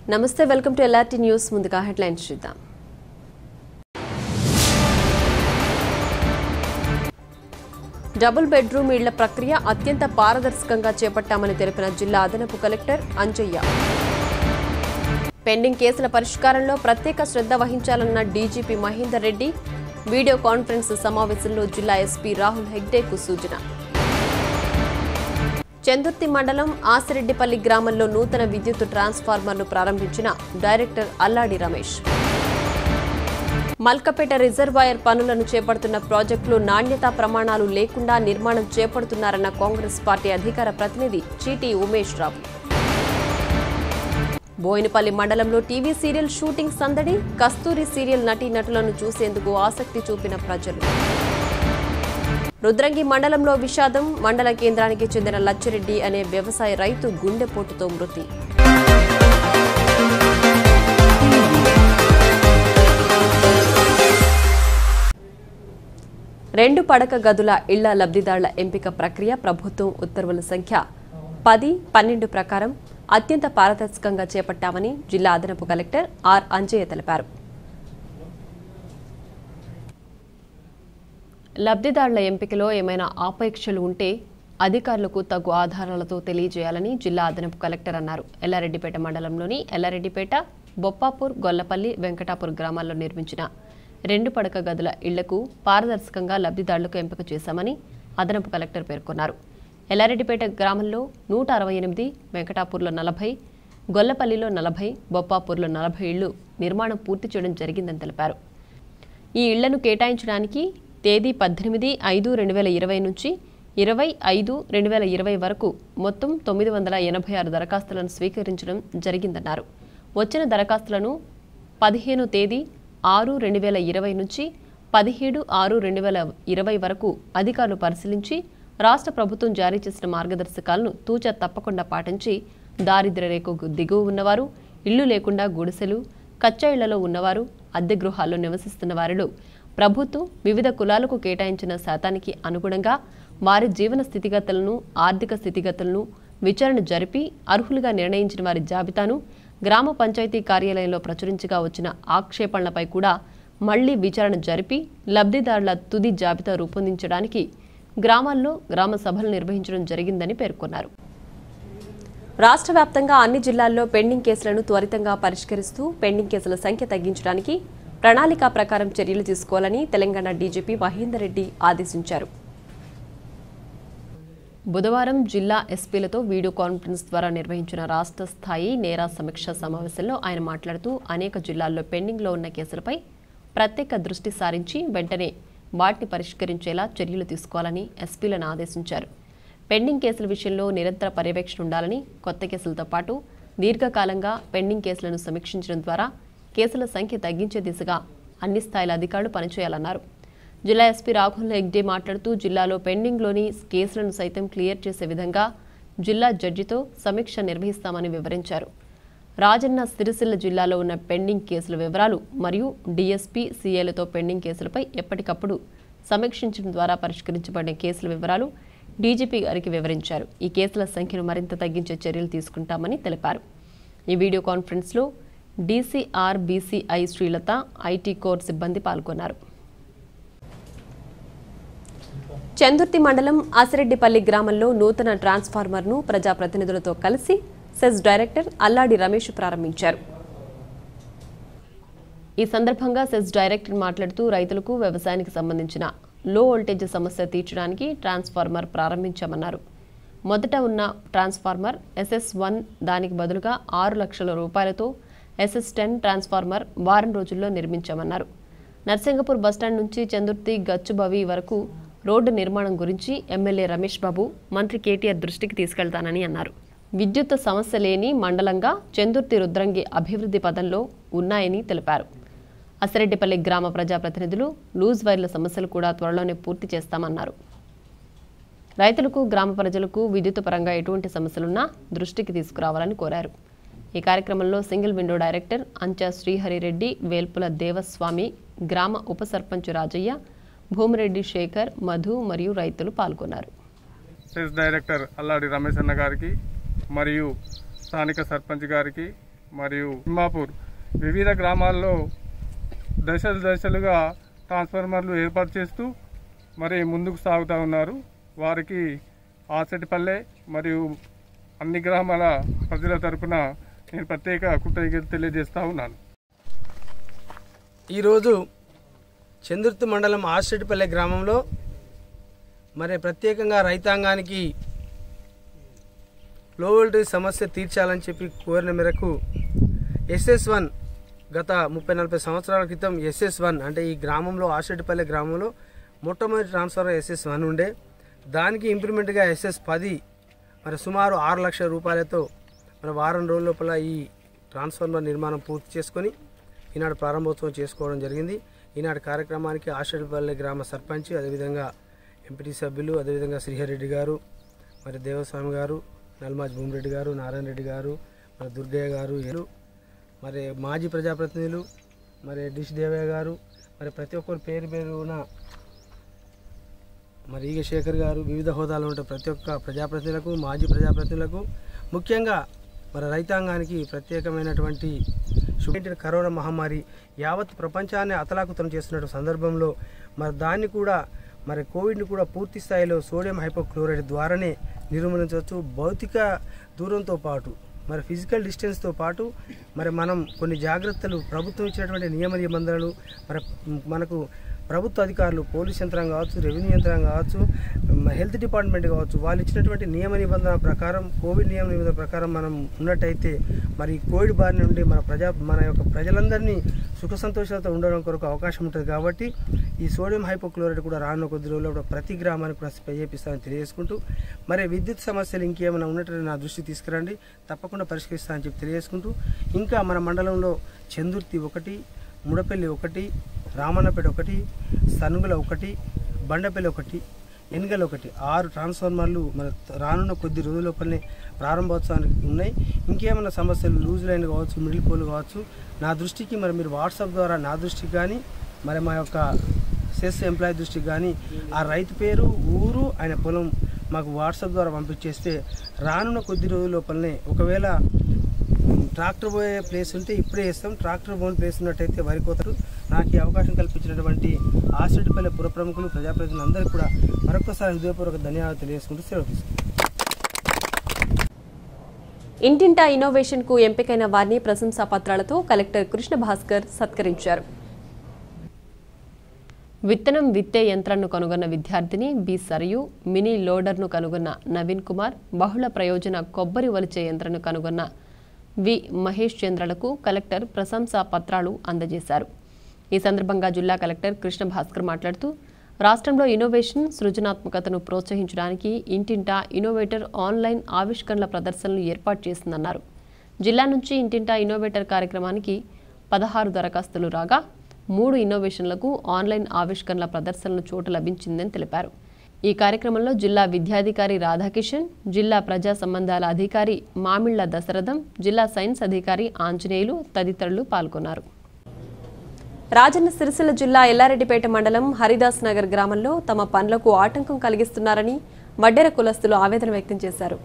నమస్తే welcome to LRT news ముందుగా headlines చూద్దాం డబుల్ బెడ్రూమ్ ఇళ్ల ప్రక్రియ అత్యంత పారదర్శకంగా చేపట్టామని తెలిపిన జిల్లా అదనపు కలెక్టర్ అంజయ్య పెండింగ్ కేసుల పరిష్కారంలో ప్రత్యేక శ్రద్ధ వహించాలన్న DGP Mahender Reddy video conference సమావేశంలో జిల్లా ఎస్పీ రాహుల్ హెగ్డేకు సూచన చందుర్తి మండలం ఆసిరెడ్డిపల్లి గ్రామంలో నూతన విద్యుత్ ట్రాన్స్ఫార్మర్ను ప్రారంభించిన డైరెక్టర్ అల్లాడి రమేష్ మల్కపేట రిజర్వాయర్ పనులను చేపడుతున్న ప్రాజెక్టులు నాణ్యతా ప్రమాణాలు లేకుండా నిర్మాణం చేపడుతున్నారన్న కాంగ్రెస్ పార్టీ అధికార ప్రతినిధి చీటీ ఉమేష్ రావు బోయినపల్లి మండలంలో టీవీ సీరియల్ షూటింగ్ సందడి కస్తూరి సీరియల్ నటీనటులను చూసేందుకు ఆసక్తి చూపిన ప్రజలు రుద్రంగి మండలంలో విషాదం మండల కేంద్రానికి చెందిన లచ్చిరెడ్డి అనే వ్యవసాయ రైతు గుండెపోటుతో మృతి రెండు పడక గదుల ఇళ్ల లబ్ధిదారుల ఎంపిక ప్రక్రియ ప్రభుత్వం ఉత్తర్వుల సంఖ్య పది పన్నెండు ప్రకారం అత్యంత పారదర్శకంగా చేపట్టామని జిల్లా అదనపు కలెక్టర్ ఆర్ అంజయ్య తెలిపారు లబ్ధిదారుల ఎంపికలో ఏమైనా ఆపేక్షలు ఉంటే అధికారులకు తగు ఆధారాలతో తెలియజేయాలని జిల్లా అదనపు కలెక్టర్ అన్నారు ఎల్లారెడ్డిపేట మండలంలోని ఎల్లారెడ్డిపేట బొప్పాపూర్ గొల్లపల్లి వెంకటాపూర్ గ్రామాల్లో నిర్మించిన రెండు పడక గదుల ఇళ్లకు పారదర్శకంగా లబ్ధిదారులకు ఎంపిక చేశామని అదనపు కలెక్టర్ పేర్కొన్నారు ఎల్లారెడ్డిపేట గ్రామంలో నూట అరవై ఎనిమిది వెంకటాపూర్లో నలభై గొల్లపల్లిలో నలభై బొప్పాపూర్లో నలభై ఇళ్లు నిర్మాణం పూర్తి చేయడం జరిగిందని తెలిపారు ఈ ఇళ్లను కేటాయించడానికి తేదీ పద్దెనిమిది ఐదు రెండు వేల ఇరవై నుంచి ఇరవై ఐదు రెండు వేల ఇరవై వరకు మొత్తం తొమ్మిది వందల ఎనభై ఆరు దరఖాస్తులను స్వీకరించడం జరిగిందన్నారు వచ్చిన దరఖాస్తులను పదిహేను తేదీ ఆరు రెండు వేల ఇరవై నుంచి పదిహేడు ఆరు రెండు వేల ఇరవై వరకు అధికారులు పరిశీలించి రాష్ట్ర ప్రభుత్వం జారీ చేసిన మార్గదర్శకాలను తూచా తప్పకుండా పాటించి దారిద్ర్య రేఖకు దిగువ ఉన్నవారు ఇల్లు లేకుండా గుడిసెలు కచ్చా ఇళ్లలో ఉన్నవారు అద్దె గృహాల్లో నివసిస్తున్న వారిలో ప్రభుత్వం వివిధ కులాలకు కేటాయించిన శాతానికి అనుగుణంగా వారి జీవన స్థితిగతులను ఆర్థిక స్థితిగతులను విచారణ జరిపి అర్హులుగా నిర్ణయించిన వారి జాబితాను గ్రామ పంచాయతీ కార్యాలయంలో ప్రచురించగా వచ్చిన ఆక్షేపణలపై కూడా మళ్లీ విచారణ జరిపి లబ్ధిదారుల తుది జాబితా రూపొందించడానికి గ్రామాల్లో గ్రామ సభలు నిర్వహించడం జరిగిందని పేర్కొన్నారు రాష్ట్ర వ్యాప్తంగా అన్ని జిల్లాల్లో పెండింగ్ కేసులను త్వరితంగా పరిష్కరిస్తూ పెండింగ్ కేసుల సంఖ్య తగ్గించడానికి ప్రణాళిక ప్రకారం చర్యలు తీసుకోవాలని తెలంగాణ డీజీపీ మహేందర్ రెడ్డి ఆదేశించారు బుధవారం జిల్లా ఎస్పీలతో వీడియో కాన్ఫరెన్స్ ద్వారా నిర్వహించిన రాష్ట్ర స్థాయి నేర సమీక్ష సమావేశంలో ఆయన మాట్లాడుతూ అనేక జిల్లాల్లో పెండింగ్లో ఉన్న కేసులపై ప్రత్యేక దృష్టి సారించి వెంటనే వాటిని పరిష్కరించేలా చర్యలు తీసుకోవాలని ఎస్పీలను ఆదేశించారు పెండింగ్ కేసుల విషయంలో నిరంతర పర్యవేక్షణ ఉండాలని కొత్త కేసులతో పాటు దీర్ఘకాలంగా పెండింగ్ కేసులను సమీక్షించడం ద్వారా కేసుల సంఖ్య తగ్గించే దిశగా అన్ని స్థాయిల అధికారులు పనిచేయాలన్నారు జిల్లా ఎస్పీ రాఘుల్ హెగ్డే మాట్లాడుతూ జిల్లాలో పెండింగ్లోని కేసులను సైతం క్లియర్ చేసే విధంగా జిల్లా జడ్జితో సమీక్ష నిర్వహిస్తామని వివరించారు రాజన్న సిరిసిల్ల జిల్లాలో ఉన్న పెండింగ్ కేసుల వివరాలు మరియు డీఎస్పీ సీఏలతో పెండింగ్ కేసులపై ఎప్పటికప్పుడు సమీక్షించడం ద్వారా పరిష్కరించబడిన కేసుల వివరాలు డీజీపీ గారికి వివరించారు ఈ కేసుల సంఖ్యను మరింత తగ్గించే చర్యలు తీసుకుంటామని తెలిపారు ఈ వీడియో కాన్ఫరెన్స్లో DCR BCI Srilatha IT core సిబ్బంది పాల్గొన్నారు చందుర్తి మండలం ఆసిరెడ్డిపల్లి గ్రామంలో నూతన ట్రాన్స్ఫార్మర్ను ప్రజాప్రతినిధులతో కలిసి సెస్ డైరెక్టర్ అల్లాడి రమేష్ ప్రారంభించారు ఈ సందర్భంగా సెస్ డైరెక్టర్ మాట్లాడుతూ రైతులకు వ్యవసాయానికి సంబంధించిన లో వోల్టేజ్ సమస్య తీర్చడానికి ట్రాన్స్ఫార్మర్ ప్రారంభించామన్నారు మొదట ఉన్న ట్రాన్స్ఫార్మర్ ఎస్ఎస్ వన్ దానికి బదులుగా ఆరు లక్షల రూపాయలతో ఎస్ఎస్ టెన్ ట్రాన్స్ఫార్మర్ వారం రోజుల్లో నిర్మించామన్నారు నర్సింగపూర్ బస్టాండ్ నుంచి చందుర్తి గచ్చుబవి వరకు రోడ్డు నిర్మాణం గురించి ఎమ్మెల్యే రమేష్ బాబు మంత్రి కేటీఆర్ దృష్టికి తీసుకెళ్తానని అన్నారు విద్యుత్ సమస్య లేని మండలంగా చందుర్తి రుద్రంగి అభివృద్ధి పదంలో ఉన్నాయని తెలిపారు అసిరెడ్డిపల్లి గ్రామ ప్రజాప్రతినిధులు లూజ్ వైర్ల సమస్యలు కూడా త్వరలోనే పూర్తి చేస్తామన్నారు రైతులకు గ్రామ ప్రజలకు విద్యుత్ పరంగా ఎటువంటి సమస్యలున్నా దృష్టికి తీసుకురావాలని కోరారు ఈ కార్యక్రమంలో single window director Ancha Sriharireddy Velpula Devaswamy గ్రామ ఉప సర్పంచ్ రాజయ్య భూమిరెడ్డి శేఖర్ మధు మరియు రైతులు పాల్గొన్నారు సెస్ డైరెక్టర్ అల్లాడి రమేష్ అన్న గారికి మరియు స్థానిక సర్పంచ్ గారికి మరియు తిమ్మాపూర్ వివిధ గ్రామాల్లో దశలు దశలుగా ట్రాన్స్ఫార్మర్లు ఏర్పాటు చేస్తూ మరి ముందుకు సాగుతూ ఉన్నారు వారికి ఆసటిపల్లె మరియు అన్ని గ్రామాల ప్రజల తరపున నేను ప్రత్యేక కృతజ్ఞతలు తెలియజేస్తా ఉన్నాను ఈరోజు చందుర్తి మండలం ఆస్టెడ్పల్లె గ్రామంలో మరి ప్రత్యేకంగా రైతాంగానికి లో వోల్టేజ్ సమస్య తీర్చాలని చెప్పి కోరిన మేరకు ఎస్ఎస్ వన్ గత ముప్పై నలభై సంవత్సరాల క్రితం ఎస్ఎస్ వన్ అంటే ఈ గ్రామంలో ఆషెడ్పల్లె గ్రామంలో మొట్టమొదటి ట్రాన్స్ఫర్ ఎస్ఎస్ వన్ ఉండే దానికి ఇంప్రూవ్మెంట్గా ఎస్ఎస్ పది మరి సుమారు ఆరు లక్షల రూపాయలతో మరి వారం రోజుల లోపల ఈ ట్రాన్స్ఫార్మర్ నిర్మాణం పూర్తి చేసుకొని ఈనాడు ప్రారంభోత్సవం చేసుకోవడం జరిగింది ఈనాడు కార్యక్రమానికి ఆషెడ్పల్లె గ్రామ సర్పంచ్ అదేవిధంగా ఎంపీటీ సభ్యులు అదేవిధంగా శ్రీహరెడ్డి గారు మరి దేవస్వామి గారు నల్మాజ్ భూమిరెడ్డి గారు నారాయణ రెడ్డి గారు మరి దుర్గయ్య గారు ఎలు మరి మాజీ ప్రజాప్రతినిధులు మరి డిష్ దేవయ్య గారు మరి ప్రతి ఒక్కరు పేరు పేరున మరి ఈగ శేఖర్ గారు వివిధ హోదాలో ఉండే ప్రతి ఒక్క ప్రజాప్రతినిధులకు మాజీ ప్రజాప్రతినిధులకు ముఖ్యంగా మరి రైతాంగానికి ప్రత్యేకమైనటువంటి శుభ కరోనా మహమ్మారి యావత్ ప్రపంచాన్ని అతలాకుతలం చేస్తున్న సందర్భంలో మరి దాన్ని కూడా మరి కోవిడ్ని కూడా పూర్తి స్థాయిలో సోడియం హైపోక్లోరైడ్ ద్వారానే నిర్మూలించవచ్చు భౌతిక దూరంతో పాటు మరి ఫిజికల్ డిస్టెన్స్తో పాటు మరి మనం కొన్ని జాగ్రత్తలు ప్రభుత్వం ఇచ్చినటువంటి నియమ నిబంధనలు మరి మనకు ప్రభుత్వ అధికారులు పోలీస్ యంత్రాంగం కావచ్చు రెవెన్యూ యంత్రాంగం కావచ్చు మ- హెల్త్ డిపార్ట్మెంట్ కావచ్చు వాళ్ళు ఇచ్చినటువంటి నియమ నిబంధన ప్రకారం కోవిడ్ నియమ నిబంధన ప్రకారం మనం ఉన్నట్టయితే మరి ఈ కోవిడ్ బారి నుండి మన ప్రజా మన యొక్క ప్రజలందరినీ సుఖ సంతోషాలతో ఉండడం కొరకు అవకాశం ఉంటుంది కాబట్టి ఈ సోడియం హైపోక్లోరైడ్ కూడా రానున్న కొద్ది రోజుల్లో కూడా ప్రతి గ్రామానికి కూడా స్ప్రే చేపిస్తామని తెలియజేసుకుంటూ మరి విద్యుత్ సమస్యలు ఇంకేమైనా ఉన్నట్టు నా దృష్టికి తీసుకురండి తప్పకుండా పరిష్కరిస్తానని చెప్పి తెలియజేసుకుంటూ ఇంకా మన మండలంలో చందుర్తి ఒకటి ముడపల్లి ఒకటి రామన్నపేట ఒకటి సనుగుల ఒకటి బండపల్లి ఒకటి ఎన్గల్ ఒకటి ఆరు ట్రాన్స్ఫార్మర్లు మన రానున్న కొద్ది రోజుల లోపలనే ప్రారంభోత్సవానికి ఉన్నాయి ఇంకేమైనా సమస్యలు లూజ్ లైన్ కావచ్చు మిడిల్ పోల్ కావచ్చు నా దృష్టికి మరి మీరు వాట్సాప్ ద్వారా నా దృష్టికి కానీ మరి మా యొక్క సెస్ ఎంప్లాయీ దృష్టికి కానీ ఆ రైతు పేరు ఊరు ఆయన పొలం మాకు వాట్సాప్ ద్వారా పంపించేస్తే రానున్న కొద్ది రోజుల లోపలనే ఒకవేళ ట్రాక్టర్ పోయే ప్లేస్ ఉంటే ఇప్పుడే వేస్తాం ట్రాక్టర్ పోని ప్లేస్ ఉన్నట్టయితే వరి కోతరు నాకు ఈ అవకాశం కల్పించినటువంటి ఆసిడ్పల్లి పుర ప్రముఖులు ప్రజాప్రతినిధులు అందరికీ కూడా మరొకసారి హృదయపూర్వక ధన్యవాదాలు తెలియజేసుకుంటూ సెలవు తీసుకుంటాం ఇంటింటా ఇన్నోవేషన్కు ఎంపికైన వారిని ప్రశంసా పత్రాలతో కలెక్టర్ కృష్ణ భాస్కర్ సత్కరించారు విత్తనం విత్తే యంత్రాన్ని కనుగొన్న విద్యార్థిని బి సరియు మినీ లోడర్ను కనుగొన్న నవీన్ కుమార్ బహుళ ప్రయోజన కొబ్బరి వలిచే యంత్రాన్ని కనుగొన్న వి మహేష్ చంద్రలకు కలెక్టర్ ప్రశంసా పత్రాలు అందజేశారు ఈ సందర్భంగా జిల్లా కలెక్టర్ కృష్ణ భాస్కర్ మాట్లాడుతూ రాష్ట్రంలో ఇన్నోవేషన్ సృజనాత్మకతను ప్రోత్సహించడానికి ఇంటింటా ఇన్నోవేటర్ ఆన్లైన్ ఆవిష్కరణల ప్రదర్శనలు ఏర్పాటు చేసిందన్నారు జిల్లా నుంచి ఇంటింటా ఇన్నోవేటర్ కార్యక్రమానికి పదహారు దరఖాస్తులు రాగా మూడు ఇన్నోవేషన్లకు ఆన్లైన్ ఆవిష్కరణల ప్రదర్శనలు చోటు లభించిందని తెలిపారు ఈ కార్యక్రమంలో జిల్లా విద్యాధికారి రాధాకిషన్ జిల్లా ప్రజా సంబంధాల అధికారి మామిళ్ల దశరథం జిల్లా సైన్స్ అధికారి ఆంజనేయులు తదితరులు పాల్గొన్నారు రాజన్న సిరిసిల్ల జిల్లా ఎల్లారెడ్డిపేట మండలం హరిదాస్ నగర్ గ్రామంలో తమ పనులకు ఆటంకం కలిగిస్తున్నారని వడ్డెర కులస్తులు ఆవేదన వ్యక్తం చేశారు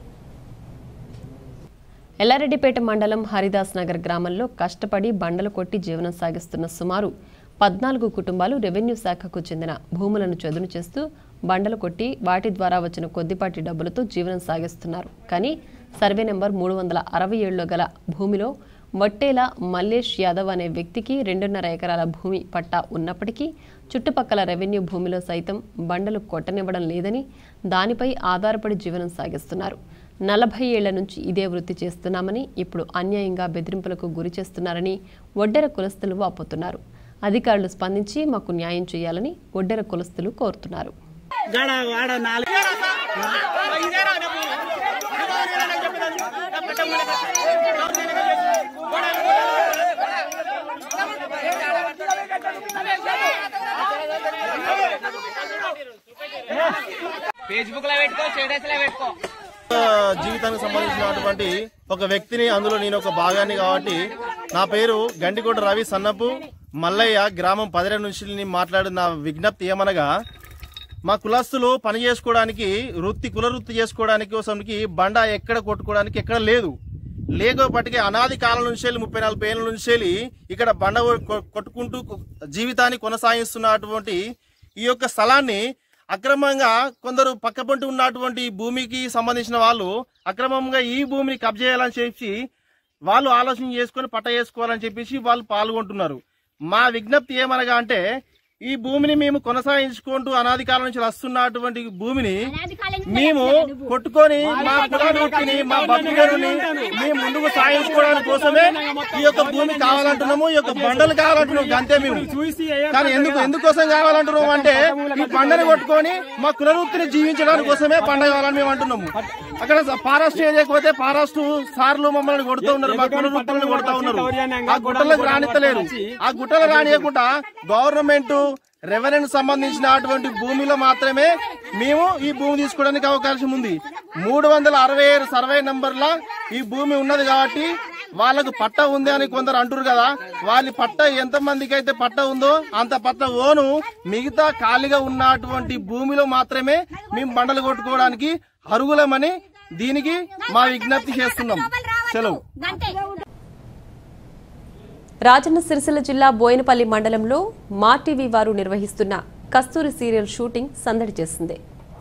ఎల్లారెడ్డిపేట మండలం హరిదాస్ నగర్ గ్రామంలో కష్టపడి బండలు కొట్టి జీవనం సాగిస్తున్న సుమారు పద్నాలుగు కుటుంబాలు రెవెన్యూ శాఖకు చెందిన భూములను చదును చేస్తూ బండలు కొట్టి వాటి ద్వారా వచ్చిన కొద్దిపాటి డబ్బులతో జీవనం సాగిస్తున్నారు కానీ సర్వే నెంబర్ మూడు వందల అరవై ఏడులో గల భూమిలో వట్టేల మల్లేష్ యాదవ్ అనే వ్యక్తికి రెండున్నర ఎకరాల భూమి పట్టా ఉన్నప్పటికీ చుట్టుపక్కల రెవెన్యూ భూమిలో సైతం బండలు కొట్టనివ్వడం లేదని దానిపై ఆధారపడి జీవనం సాగిస్తున్నారు నలభై ఏళ్ల నుంచి ఇదే వృత్తి చేస్తున్నామని ఇప్పుడు అన్యాయంగా బెదిరింపులకు గురి చేస్తున్నారని ఒడ్డెర కులస్తులు వాపోతున్నారు అధికారులు స్పందించి మాకు న్యాయం చేయాలని ఒడ్డెర కులస్తులు కోరుతున్నారు ఫేస్బుక్ లో పెట్టుకో స్టేటస్ లో పెట్టుకో జీవితానికి సంబంధించినటువంటి ఒక వ్యక్తిని అందులో నేను ఒక భాగాన్ని కాబట్టి నా పేరు గండికోట రవి సన్నపు మల్లయ్య గ్రామం పదిహేను నుంచి నేను మాట్లాడిన నా విజ్ఞప్తి ఏమనగా మా కులస్తులు పని చేసుకోవడానికి వృత్తి కుల వృత్తి చేసుకోవడానికి కోసంకి బండ ఎక్కడ కొట్టుకోవడానికి ఎక్కడ లేదు లేకపోటికి అనాది కాలం నుంచి వెళ్ళి ముప్పై నలభై ఏళ్ళ నుంచి వెళ్ళి ఇక్కడ బండ కొ- కొట్టుకుంటూ కొ- జీవితాన్ని కొనసాగిస్తున్నటువంటి ఈ యొక్క స్థలాన్ని అక్రమంగా కొందరు పక్కపంటి ఉన్నటువంటి భూమికి సంబంధించిన వాళ్ళు అక్రమంగా ఈ భూమిని కబ్జా చేయాలని చెప్పి వాళ్ళు ఆలోచన చేసుకొని పట్ట చేసుకోవాలని చెప్పేసి వాళ్ళు పాల్గొంటున్నారు మా విజ్ఞప్తి ఏమనగా అంటే ఈ భూమిని మేము కొనసాగించుకుంటూ అనాది కాలం నుంచి వస్తున్నటువంటి భూమిని మేము కొట్టుకొని మా కులాన్ని మా బతుకుని మేము ముందుకు సాగించుకోవడానికి కోసమే ఈ యొక్క భూమి కావాలంటున్నాము ఈ యొక్క బండలు కావాలంటున్నాము అంతే మేము కానీ ఎందుకు ఎందుకోసం కావాలంటున్నాము అంటే ఈ బండని కొట్టుకొని మా కుల వృత్తిని జీవించడానికి కోసమే పండ కావాలని మేము అంటున్నాము అక్కడ ఫారెస్ట్ ఏరియాకి ఫారెస్ట్ సార్లు మమ్మల్ని కొడుతూ ఉన్నారు మా కుల వృత్తులను కొడుతూ ఉన్నారు ఆ గుట్టలకు రానిత్తలేరు ఆ గుట్టలు రానియకుండా గవర్నమెంట్ రెవెన్యూ సంబంధించినటువంటి భూమిలో మాత్రమే మేము ఈ భూమి తీసుకోవడానికి అవకాశం ఉంది మూడు వందల అరవై ఏడు సర్వే నంబర్ల ఈ భూమి ఉన్నది కాబట్టి వాళ్ళకు పట్ట ఉంది అని కొందరు అంటారు కదా వాళ్ళ పట్ట ఎంత మందికి అయితే పట్ట ఉందో అంత పట్ట ఓను మిగతా ఖాళీగా ఉన్నటువంటి భూమిలో మాత్రమే మేము బండలు కొట్టుకోవడానికి అర్హులమని దీనికి మా విజ్ఞప్తి చేస్తున్నాం సెలవు రాజన్న సిరిసిల్ల జిల్లా బోయినపల్లి మండలంలో మా టీవీ వారు నిర్వహిస్తున్న కస్తూరి సీరియల్ షూటింగ్ సందడి చేసింది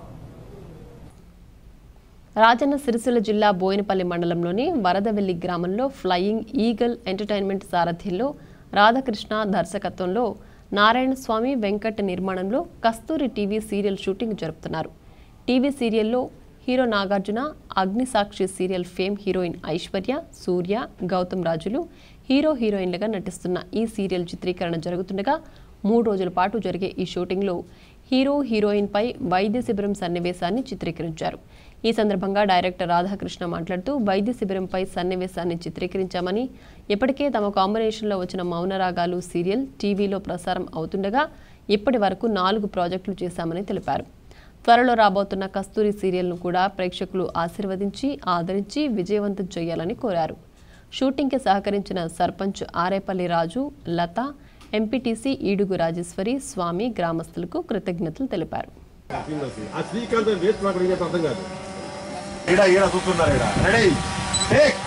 రాజన్న సిరిసిల్ల జిల్లా బోయినపల్లి మండలంలోని వరదవెల్లి గ్రామంలో ఫ్లయింగ్ ఈగల్ ఎంటర్టైన్మెంట్ సారథ్యంలో రాధాకృష్ణ దర్శకత్వంలో నారాయణ స్వామి వెంకట్ నిర్మాణంలో కస్తూరి టీవీ సీరియల్ షూటింగ్ జరుపుతున్నారు టీవీ సీరియల్లో hero Nagarjuna Agnisakshi serial fame heroine Aishwarya Surya Gautham రాజులు హీరో హీరోయిన్లుగా నటిస్తున్న ఈ సీరియల్ చిత్రీకరణ జరుగుతుండగా మూడు రోజుల పాటు జరిగే ఈ షూటింగ్లో హీరో హీరోయిన్పై వైద్య శిబిరం సన్నివేశాన్ని చిత్రీకరించారు ఈ సందర్భంగా డైరెక్టర్ రాధాకృష్ణ మాట్లాడుతూ వైద్య శిబిరంపై సన్నివేశాన్ని చిత్రీకరించామని ఇప్పటికే తమ కాంబినేషన్లో వచ్చిన మౌనరాగాలు సీరియల్ టీవీలో ప్రసారం అవుతుండగా ఇప్పటి వరకు నాలుగు ప్రాజెక్టులు చేశామని తెలిపారు త్వరలో రాబోతున్న కస్తూరి సీరియల్ను కూడా ప్రేక్షకులు ఆశీర్వదించి ఆదరించి విజయవంతం చేయాలని కోరారు షూటింగ్కి సహకరించిన సర్పంచ్ ఆరేపల్లి రాజు లత ఎంపీటీసీ ఈడుగు రాజేశ్వరి స్వామి గ్రామస్తులకు కృతజ్ఞతలు తెలిపారు ఆ శ్రీకాంత్ వేస్ట్ నాకు ఏం అర్థం కాదు ఈడ ఈడ చూస్తున్నారు ఈడ రెడీ టేక్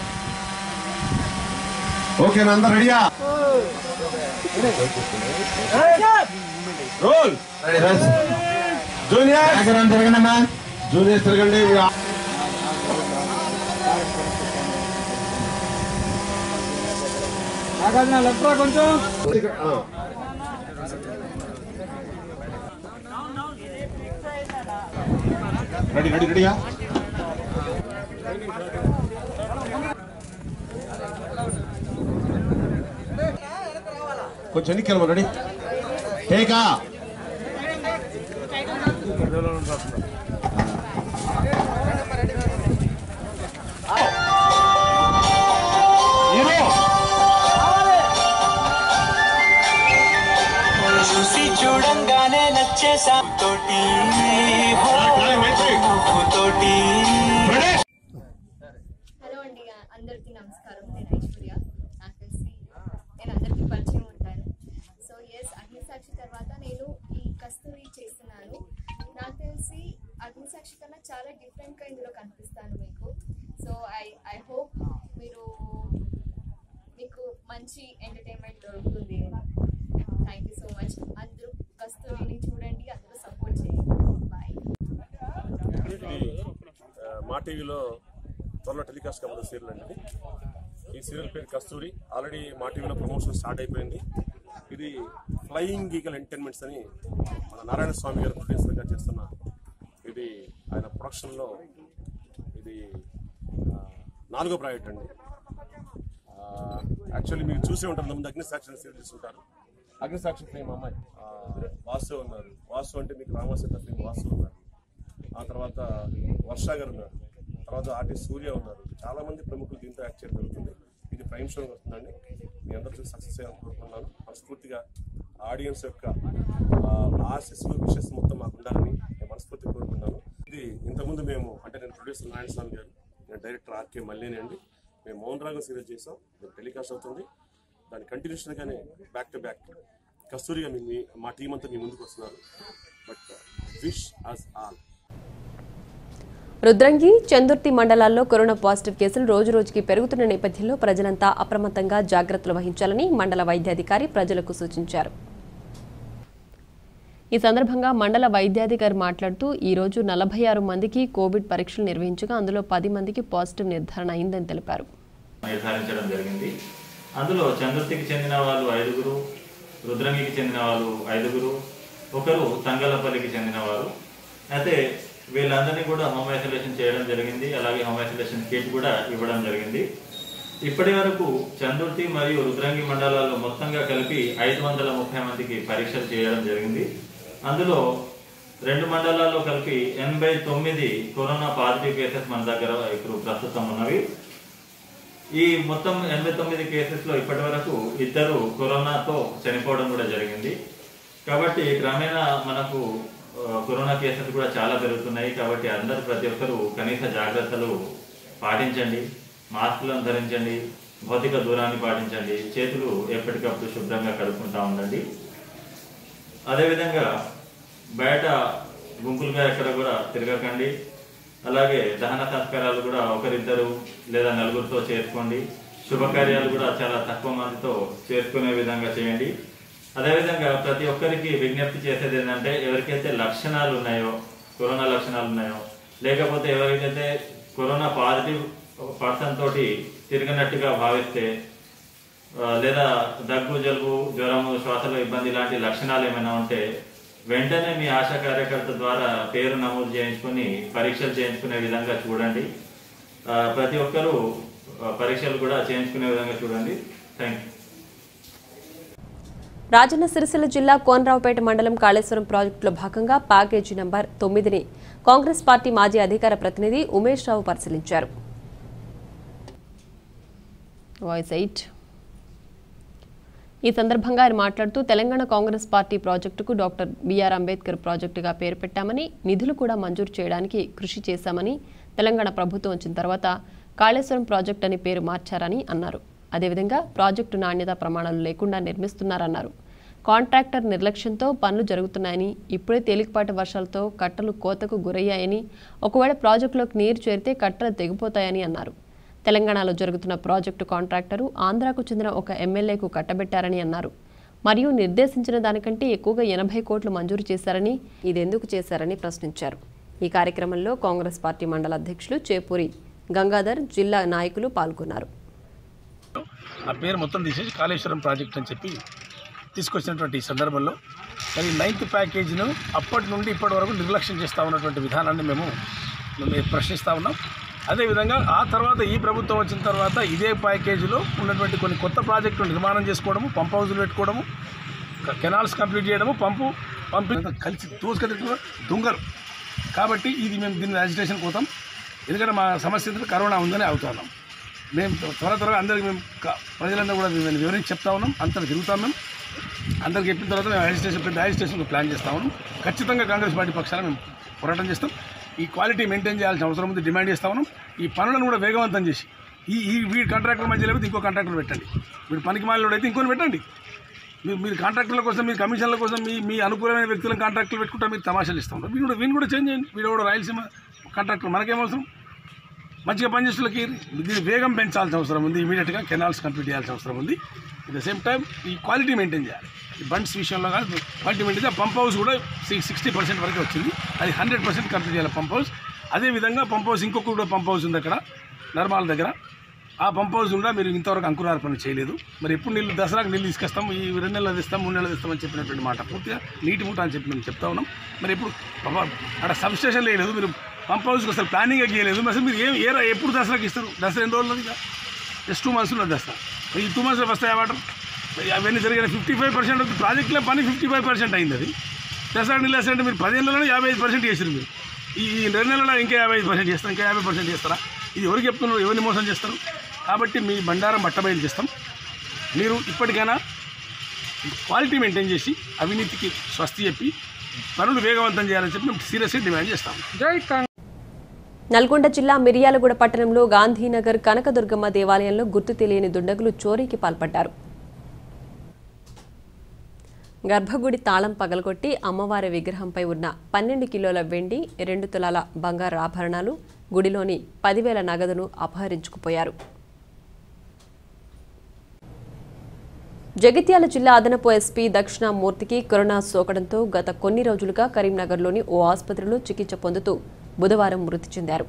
ఓకేనా అందరు రెడీయా రోల్ జూనియర్ తిరగండి జూనియర్ తిరగండి కొంచెం రెడీ రెడీ రెడీయా కొంచెం ఎన్నికలు రెడీ టేకా హీరో చూసి చూడంగానే నచ్చేసా తోటి తోటి హలో అండి అందరికీ నమస్కారం నేను ఐశ్వర్య నాకు తెలిసి నేను అందరికీ పరిచయం ఉంటాను సో ఎస్ అగ్నిసాక్షి తర్వాత నేను ఈ కస్తూరి చేస్తున్నాను నాకు తెలిసి అగ్నిసాక్షి కన్నా చాలా డిఫరెంట్గా ఇందులో కనిపిస్తాను మీకు సో ఐ ఐ హోప్ మీరు మీకు మంచి ఎంటర్టైన్మెంట్ దొరుకుతుంది థ్యాంక్ యూ సో మచ్ అందరూ కస్తూరిని చూడండి అందరూ సపోర్ట్ చేయండి బాయ్ మా టీవీలో త్వరలో టెలికాస్ట్ కాబోయే సీరియల్ అండి ఈ సీరియల్ పేరు కస్తూరి ఆల్రెడీ మా టీవీలో ప్రమోషన్ స్టార్ట్ అయిపోయింది ఇది ఫ్లయింగ్ ఈగల్ ఎంటర్టైన్మెంట్స్ అని మన నారాయణ స్వామి గారు ప్రొడ్యూసర్గా చేస్తున్న ఇది ఆయన ప్రొడక్షన్లో ఇది ఆ, నాలుగో ప్రాజెక్ట్ అండి యాక్చువల్లీ మీరు చూసే ఉంటారు ముందు అగ్నిసాక్షి సీరియల్ చూస్తుంటారు అగ్నిసాక్షి ఫేమ్ అమ్మాయి ఆ, వాసు ఉన్నారు వాసు అంటే మీకు రామసీత ఫేమ్ వాసు ఉన్నారు ఆ తర్వాత వర్ష గారు ఉన్నారు తర్వాత ఆర్టిస్ట్ సూర్య ఉన్నారు చాలా మంది ప్రముఖులు దీంతో యాక్ట్ చేయడం జరుగుతుంది ఇది ప్రైమ్ షో వస్తుందండి మీ అందరూ చూసి సక్సెస్ చేయాలని కోరుకుంటున్నాను మనస్ఫూర్తిగా ఆడియన్స్ యొక్క ఆ, ఆశీస్సులు విషెస్ మొత్తం మాకు ఉండాలని నేను మనస్ఫూర్తిగా కోరుకుంటున్నాను ఇది ఇంతకుముందు మేము అంటే నేను ప్రొడ్యూసర్ నారాయణ స్వామి గారు నేను డైరెక్టర్ ఆర్కే మల్లేని అండి మేము మౌన్ రాగం సీరియల్ చేసాం ఇది టెలికాస్ట్ అవుతుంది దాని కంటిన్యూషన్గానే బ్యాక్ టు బ్యాక్ కస్తూరిగా మీ మీ- మా టీం అంతా మీ ముందుకు వస్తున్నారు but wish us all Rudrangi Chandurthi మండలాల్లో కరోనా పాజిటివ్ కేసులు రోజు రోజుకి పెరుగుతున్న నేపథ్యంలో ప్రజలంతా అప్రమత్తంగా జాగ్రత్తలు వహించాలని మండల వైద్యాధికారి ప్రజలకు సూచించారు ఈ సందర్భంగా మండల వైద్యాధికారి మాట్లాడుతూ ఈ రోజు నలభై ఆరు మందికి కోవిడ్ పరీక్షలు నిర్వహించగా అందులో పది మందికి పాజిటివ్ నిర్ధారణ అయిందని తెలిపారు నిర్ధారించడం జరిగింది అందులో చంద్రుతికి చెందిన వాళ్ళు ఐదుగురు రుద్రంగికి చెందిన వాళ్ళు ఐదుగురు ఒకరు తంగలపల్లికి చెందిన వారు అయితే వీళ్ళందరినీ కూడా హోమ్ ఐసోలేషన్ చేయడం జరిగింది అలాగే హోమ్ ఐసోలేషన్ కిట్ కూడా ఇవ్వడం జరిగింది ఇప్పటి వరకు చందుర్తి మరియు రుద్రంగి మండలాల్లో మొత్తంగా కలిపి ఐదు వందల ముప్పై మందికి పరీక్షలు చేయడం జరిగింది అందులో రెండు మండలాల్లో కలిపి ఎనభై తొమ్మిది కరోనా పాజిటివ్ కేసెస్ మన దగ్గర ఇప్పుడు ప్రస్తుతం ఉన్నవి ఈ మొత్తం ఎనభై తొమ్మిది కేసెస్లో ఇప్పటి వరకు ఇద్దరు కరోనాతో చనిపోవడం కూడా జరిగింది కాబట్టి క్రమేణా మనకు ఆ, కరోనా కేసెస్ కూడా చాలా పెరుగుతున్నాయి కాబట్టి అందరూ ప్రతి ఒక్కరూ కనీస జాగ్రత్తలు పాటించండి మాస్కులను ధరించండి భౌతిక దూరాన్ని పాటించండి చేతులు ఎప్పటికప్పుడు శుభ్రంగా కడుక్కుంటా ఉండండి అదేవిధంగా బయట గుంపులుగా ఎక్కడ కూడా తిరగకండి అలాగే దహన సంస్కారాలు కూడా ఒకరిద్దరు లేదా నలుగురితో చేసుకోండి శుభకార్యాలు కూడా చాలా తక్కువ మందితో చేసుకునే విధంగా చేయండి అదేవిధంగా ప్రతి ఒక్కరికి విజ్ఞప్తి చేసేది ఏంటంటే ఎవరికైతే లక్షణాలు ఉన్నాయో కరోనా లక్షణాలు ఉన్నాయో లేకపోతే ఎవరికైతే కరోనా పాజిటివ్ పర్సన్ తోటి తిరిగినట్టుగా భావిస్తే ఆ, లేదా దగ్గు జలుబు జ్వరము శ్వాసలో ఇబ్బంది లాంటి లక్షణాలు ఏమైనా ఉంటే వెంటనే మీ ఆశా కార్యకర్త ద్వారా పేరు నమోదు చేయించుకొని పరీక్షలు చేయించుకునే విధంగా చూడండి ఆ, ప్రతి ఒక్కరూ ఆ, పరీక్షలు కూడా చేయించుకునే విధంగా చూడండి థ్యాంక్ యూ రాజన్న సిరిసిల్ల జిల్లా కోనరావుపేట మండలం కాళేశ్వరం ప్రాజెక్టులో భాగంగా ప్యాకేజీ నంబర్ తొమ్మిదిని కాంగ్రెస్ పార్టీ మాజీ అధికార ప్రతినిధి ఉమేష్ రావు పరిశీలించారు వాయిస్ ఎయిట్ ఈ సందర్భంగా ఆయన మాట్లాడుతూ తెలంగాణ కాంగ్రెస్ పార్టీ ప్రాజెక్టుకు డాక్టర్ బిఆర్ అంబేద్కర్ ప్రాజెక్టుగా పేరు పెట్టామని నిధులు కూడా మంజూరు చేయడానికి కృషి చేశామని తెలంగాణ ప్రభుత్వం వచ్చిన తర్వాత కాళేశ్వరం ప్రాజెక్టు అని పేరు మార్చారని అన్నారు అదేవిధంగా ప్రాజెక్టు నాణ్యత ప్రమాణాలు లేకుండా నిర్మిస్తున్నారన్నారు కాంట్రాక్టర్ నిర్లక్ష్యంతో పనులు జరుగుతున్నాయని ఇప్పుడే తేలికపాటి వర్షాలతో కట్టలు కోతకు గురయ్యాయని ఒకవేళ ప్రాజెక్టులోకి నీరు చేరితే కట్టలు తెగిపోతాయని అన్నారు తెలంగాణలో జరుగుతున్న ప్రాజెక్టు కాంట్రాక్టరు ఆంధ్రాకు చెందిన ఒక ఎమ్మెల్యేకు కట్టబెట్టారని అన్నారు మరియు నిర్దేశించిన దానికంటే ఎక్కువగా ఎనభై కోట్లు మంజూరు చేశారని ఇదెందుకు చేశారని ప్రశ్నించారు ఈ కార్యక్రమంలో కాంగ్రెస్ పార్టీ మండల అధ్యక్షులు చేపూరి గంగాధర్ జిల్లా నాయకులు పాల్గొన్నారు ఆ పేరు మొత్తం తీసేసి కాళేశ్వరం ప్రాజెక్ట్ అని చెప్పి తీసుకొచ్చినటువంటి ఈ సందర్భంలో మరి నైన్త్ ప్యాకేజీను అప్పటి నుండి ఇప్పటి వరకు నిర్లక్ష్యం చేస్తూ ఉన్నటువంటి విధానాన్ని మేము మేము ప్రశ్నిస్తూ ఉన్నాం అదేవిధంగా ఆ తర్వాత ఈ ప్రభుత్వం వచ్చిన తర్వాత ఇదే ప్యాకేజీలో ఉన్నటువంటి కొన్ని కొత్త ప్రాజెక్టులు నిర్మాణం చేసుకోవడము పంప్ హౌజులు పెట్టుకోవడము క- కెనాల్స్ కంప్లీట్ చేయడము పంపు పంపు కలిసి దోసుకెళ్ళి దొంగలు కాబట్టి ఇది మేము దీన్ని అజిటేషన్ పోతాం ఎందుకంటే మా సమస్య ఏంటంటే కరోనా ఉందని అవుతున్నాం మేము త్వర త్వరగా అందరికి మేము క- ప్రజలందరూ కూడా మేము వివరించి చెప్తా ఉన్నాం అంతా తిరుగుతాం మేము అందరికి చెప్పిన తర్వాత మేము అజిటేషన్ పెద్ద అజిటేషన్ ప్లాన్ చేస్తా ఉన్నాం ఖచ్చితంగా కాంగ్రెస్ పార్టీ పక్షాన మేము పోరాటం చేస్తాం ఈ క్వాలిటీ మెయింటైన్ చేయాల్సిన అవసరం ఉంది డిమాండ్ చేస్తా ఉన్నాం ఈ పనులను కూడా వేగవంతం చేసి ఈ ఈ వీడి కాంట్రాక్టర్ మధ్య లేకపోతే ఇంకో కాంట్రాక్టర్ పెట్టండి వీడు పనికి మాలినోడు అయితే ఇంకొని పెట్టండి మీరు మీరు కాంట్రాక్టుల కోసం మీరు కమిషన్ల కోసం మీ మీ అనుకూలమైన వ్యక్తులను కాంట్రాక్టులు పెట్టుకుంటా మీరు తమాషాలు ఇస్తూ ఉన్నారు వీడు కూడా వీని కూడా చేంజ్ చేయండి వీడు కూడా రాయలసీమ కాంట్రాక్టర్ మనకేమవసరం మంచిగా పనిచేస్తులకి దీని వేగం పెంచాల్సిన అవసరం ఉంది ఇమీడియట్గా కెనాల్స్ కంప్లీట్ చేయాల్సిన అవసరం ఉంది అట్ ద సేమ్ టైం ఈ క్వాలిటీ మెయింటైన్ చేయాలి ఈ బండ్స్ విషయంలో కానీ క్వాలిటీ మెయింటైన్ చేయాలి పంప్ హౌస్ కూడా సిక్స్టీ పర్సెంట్ వరకు వచ్చింది అది హండ్రెడ్ పర్సెంట్ కంప్లీట్ చేయాలి పంప్ హౌస్ అదేవిధంగా పంప్ హౌస్ ఇంకొక కూడా పంప్ హౌస్ ఉంది అక్కడ నర్మాల దగ్గర ఆ పంప్ హౌస్ కూడా మీరు ఇంతవరకు అంకురార్పణ చేయలేదు మరి ఎప్పుడు నీళ్ళు దసరాకు నీళ్ళు తీసుకొస్తాం ఈ రెండు నెలలు తెస్తాం మూడు నెలలు తెస్తామని చెప్పినటువంటి మాట పూర్తిగా నీటి మూట అని చెప్పి మేము చెప్తా ఉన్నాం మరి ఎప్పుడు పాపం అక్కడ సబ్ స్టేషన్ లేదు మీరు పంప్ హౌస్కి అసలు ప్లానింగ్ గీయలేదు అసలు మీరు ఏం ఏ ఎప్పుడు దసరాకి ఇస్తారు దసరా ఎన్ని రోజులు ఇంకా జస్ట్ టూ మంత్స్లో దసరా మరి ఈ టూ మంత్స్లో వస్తాయి వాటర్ మరి అవన్నీ జరిగిన ఫిఫ్టీ ఫైవ్ పర్సెంట్ ప్రాజెక్టులో పని ఫిఫ్టీ ఫైవ్ పర్సెంట్ అయింది అది దసరా నీళ్ళు వేస్తారంటే మీరు పదిహేనులలో యాభై ఐదు పర్సెంట్ చేసారు మీరు ఈ ఈ రెండు నెలల్లో ఇంకా యాభై ఐదు పర్సెంట్ చేస్తారు ఇంకా యాభై పర్సెంట్ చేస్తారా ఇది ఎవరికి చెప్తున్నారు ఎవరిని మోసం చేస్తారు కాబట్టి మీ బండారం బట్టబయలు చేస్తాం మీరు ఇప్పటికైనా క్వాలిటీ మెయింటైన్ చేసి అవినీతికి స్వస్తి చెప్పి పనులు వేగవంతం చేయాలని చెప్పి మేము సీరియస్గా డిమాండ్ చేస్తాం నల్గొండ జిల్లా మిర్యాలగూడ పట్టణంలో గాంధీనగర్ కనకదుర్గమ్మ దేవాలయంలో గుర్తు తెలియని దుండగులు చోరీకి పాల్పడ్డారు గర్భగుడి తాళం పగలగొట్టి అమ్మవారి విగ్రహంపై ఉన్న పన్నెండు కిలోల వెండి రెండు తులాల బంగారు ఆభరణాలు గుడిలోని పదివేల నగదును అపహరించుకుపోయారు జగిత్యాల జిల్లా అదనపు ఎస్పీ దక్షిణామూర్తికి కరోనా సోకడంతో గత కొన్ని రోజులుగా కరీంనగర్లోని ఓ ఆసుపత్రిలో చికిత్స పొందుతూ బుధవారం మృతి చెందారు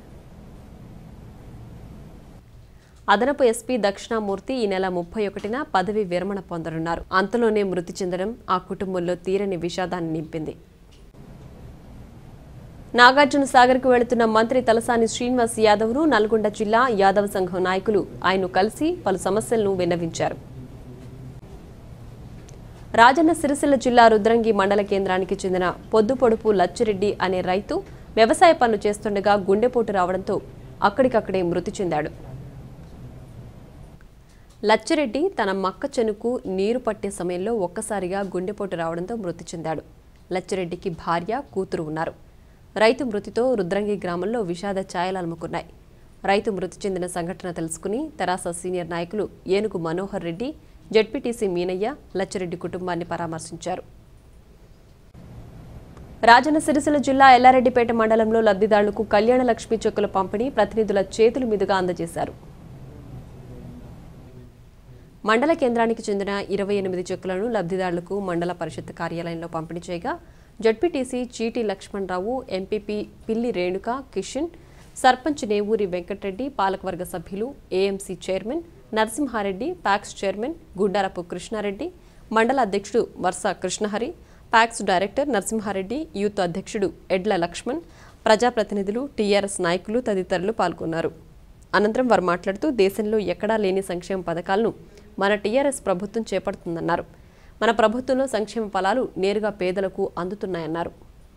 అదనపు ఎస్పీ దక్షిణామూర్తి ఈ నెల ముప్పై ఒకటిన పదవి విరమణ పొందనున్నారు అంతలోనే మృతి చెందడం ఆ కుటుంబంలో తీరని విషాదాన్ని నింపింది నాగార్జున సాగర్కు వెళుతున్న మంత్రి తలసాని శ్రీనివాస్ యాదవ్ను నల్గొండ జిల్లా యాదవ సంఘం నాయకులు ఆయన్ను కలిసి పలు సమస్యలను విన్నవించారు రాజన్న సిరిసిల్ల జిల్లా రుద్రంగి మండల కేంద్రానికి చెందిన పొద్దుపొడుపు లచ్చిరెడ్డి అనే రైతు వ్యవసాయ పనులు చేస్తుండగా గుండెపోటు రావడంతో అక్కడికక్కడే మృతి చెందాడు లచ్చిరెడ్డి తన మక్క చెనుకు నీరు పట్టే సమయంలో ఒక్కసారిగా గుండెపోటు రావడంతో మృతి చెందాడు లచ్చిరెడ్డికి భార్య కూతురు ఉన్నారు రైతు మృతితో రుద్రంగి గ్రామంలో విషాద ఛాయలు అలుముకున్నాయి రైతు మృతి చెందిన సంఘటన తెలుసుకుని తెరాస సీనియర్ నాయకులు ఏనుగు మనోహర్ రెడ్డి జడ్పీటీసీ మీనయ్య లచ్చిరెడ్డి కుటుంబాన్ని పరామర్శించారు రాజన్న సిరిసిల్ల జిల్లా ఎల్లారెడ్డిపేట మండలంలో లబ్ధిదారులకు కళ్యాణ లక్ష్మి చెక్కుల పంపిణీ ప్రతినిధుల చేతుల మీదుగా అందజేశారు మండల కేంద్రానికి చెందిన ఇరవై ఎనిమిది చెక్కులను లబ్ధిదారులకు మండల పరిషత్ కార్యాలయంలో పంపిణీ చేయగా జడ్పీటీసీ చీటి లక్ష్మణరావు ఎంపీపీ పిల్లి రేణుక కిషన్ సర్పంచ్ నేవూరి వెంకటరెడ్డి పాలకవర్గ సభ్యులు AMC chairman Narasimhareddy PACS chairman Gundarapu Krishnareddy మండల అధ్యక్షుడు Varsha Krishnahari PACS director Narasimhareddy youth అధ్యక్షుడు ఎడ్ల లక్ష్మణ్ ప్రజాప్రతినిధులు టీఆర్ఎస్ నాయకులు తదితరులు పాల్గొన్నారు అనంతరం వారు మాట్లాడుతూ దేశంలో ఎక్కడా లేని సంక్షేమ పథకాలను మన టీఆర్ఎస్ ప్రభుత్వం చేపడుతుందన్నారు మన ప్రభుత్వంలో సంక్షేమ ఫలాలు నేరుగా పేదలకు అందుతున్నాయన్నారు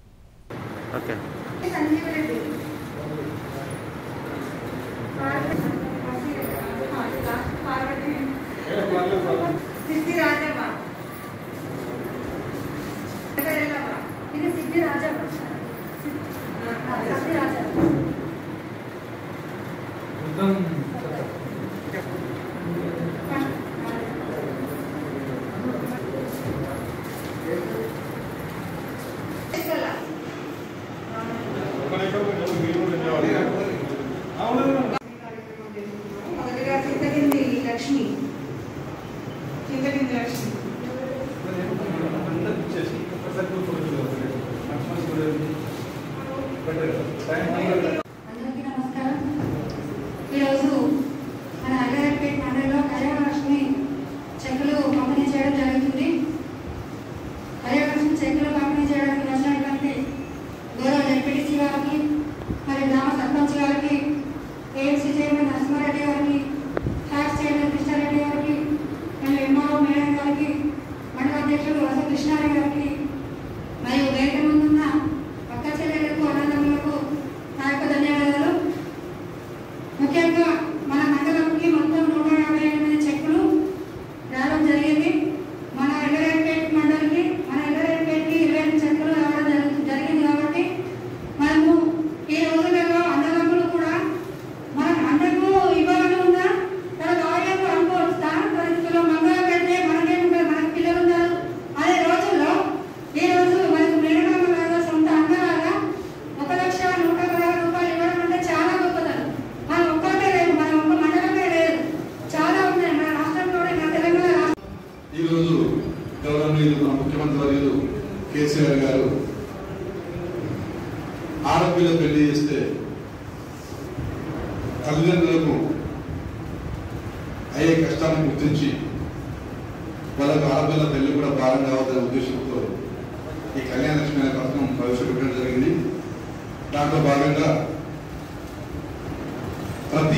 మొదటిగా చింతకింది లక్ష్మి చింతకింది లక్ష్మి అందరికీ నమస్కారం ఈరోజు మన అల్లారెడ్డిపేట మండలంలో కళ్యాణలక్ష్మి చెక్కులు పంపిణీ చేయడం జరుగుతుంది కళ్యాణలక్ష్మి చెక్కులు పంపిణీ చేయడానికి వచ్చినటువంటి గౌరవ జడ్పీటీసీ గారికి మరి గ్రామ సర్పంచ్ గారికి ఏఎంసీ చైర్మన్ నరసింహారెడ్డి గారికి ట్యాక్స్ చైర్మన్ కృష్ణారెడ్డి గారికి మరియు ఎంఆర్ఓ మేడం గారికి మండల అధ్యక్షుడు వస కృష్ణారెడ్డి గారికి మరియు వేదిక ముందున్న అక్క చెల్లెలకు అన్నదమ్ములకు నా యొక్క ధన్యవాదాలు ముఖ్యంగా మన మండలంకి మొత్తం నూట యాభై ఎనిమిది చెక్కులు రావడం జరిగింది మన ఎల్లరేపేట మండలికి మన ఎల్లరేపేటకి ఇరవై ఎనిమిది చెక్కులు రావడం జరుగు- జరిగింది కాబట్టి మనము ఈ రోజులలో అన్నదమ్ములు కూడా మన అన్నకు ఇవ్వాలని ఉందా తన భార్యకు అనుకోవచ్చు స్థాన పరిస్థితుల్లో మంగళ పెడితే మనకేముంటారు మనకు పిల్లలు ఉన్నారు అదే రోజుల్లో ఈ రోజు మనకు మేనమామలాగా సొంత అన్నలాగా ఒక లక్ష నూట పదహారు రూపాయలు ఇవ్వడం అంటే చాలా గొప్పతనం మనం ఒక్కటే లేదు మన ఒక్క మండలమే లేదు చాలా ఉన్నాయి మన రాష్ట్రంలోనే మన తెలంగాణ రాష్ట్రం ఈరోజు గౌరవనీయులు మన ముఖ్యమంత్రి వర్యులు కేసీఆర్ గారు ఆడపిల్ల పెళ్లి చేస్తే తల్లిదండ్రులకు అయ్యే కష్టాన్ని గుర్తించి వాళ్ళకు ఆడపిల్ల పెళ్లి కూడా భారం కావద్దనే ఉద్దేశంతో ఈ కళ్యాణ లక్ష్మి అనే పథకం ప్రవేశపెట్టడం జరిగింది దాంట్లో భాగంగా ప్రతి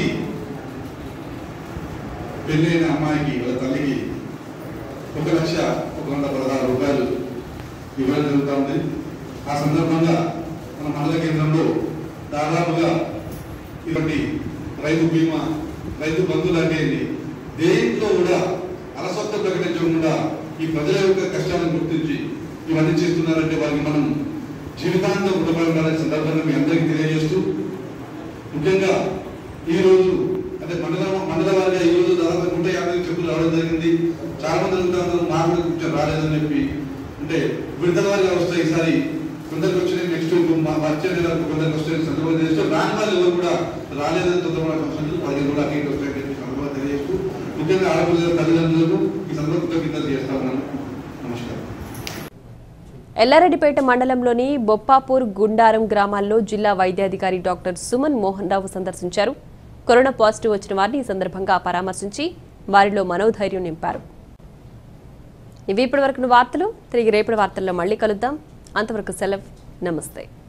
పెళ్ళైన అమ్మాయికి వాళ్ళ తల్లికి ఒక లక్ష ఒక వంద పదహారు రూపాయలు ఇవ్వడం జరుగుతూ ఉంది ఆ సందర్భంగా మన మండల కేంద్రంలో దాదాపుగా ఇటువంటి రైతు బీమా రైతు బంధు లాంటివి దేంట్లో కూడా అలసత్త ప్రకటించకుండా ఈ ప్రజల యొక్క కష్టాలను గుర్తించి ఇవన్నీ చేస్తున్నారంటే వారికి మనం జీవితాంతం రుణపడి ఉండాలనే సందర్భంగా మీ అందరికీ తెలియజేస్తూ ముఖ్యంగా ఈ రోజు అంటే మండల మండల వారిగా ఈ రోజు దాదాపు నూట యాభై చెప్పులు రావడం రావడం జరిగింది చాలా మంది అడుగుతా ఉన్నారు మాకు కూడా కొంచెం రాలేదని చెప్పి అంటే విడతల వారిగా వస్తాయి ఈసారి కొందరికి వచ్చినాయి నెక్స్ట్ మా వచ్చే నెల కొందరికి వస్తాయి సందర్భంగా చేస్తూ రాని వాళ్ళు ఎవరు కూడా రాలేదని తొందరపడే సంవత్సరాలు పదిహేను కూడా అక్కడ వస్తాయని చెప్పి సందర్భంగా తెలియజేస్తూ ముఖ్యంగా ఆడపిల్లల తల్లిదండ్రులకు ఈ సందర్భంగా కృతజ్ఞతలు చేస్తా ఉన్నాను నమస్కారం ఎల్లారెడ్డిపేట మండలంలోని బొప్పాపూర్ గుండారం గ్రామాల్లో జిల్లా వైద్యాధికారి డాక్టర్ సుమన్ మోహన్ రావు సందర్శించారు కరోనా పాజిటివ్ వచ్చిన వారిని ఈ సందర్భంగా పరామర్శించి వారిలో మనోధైర్యం నింపారు ఇవి ఇప్పటివరకు వార్తలు తిరిగి రేపటి వార్తల్లో మళ్ళీ కలుద్దాం అంతవరకు సెలవు నమస్తే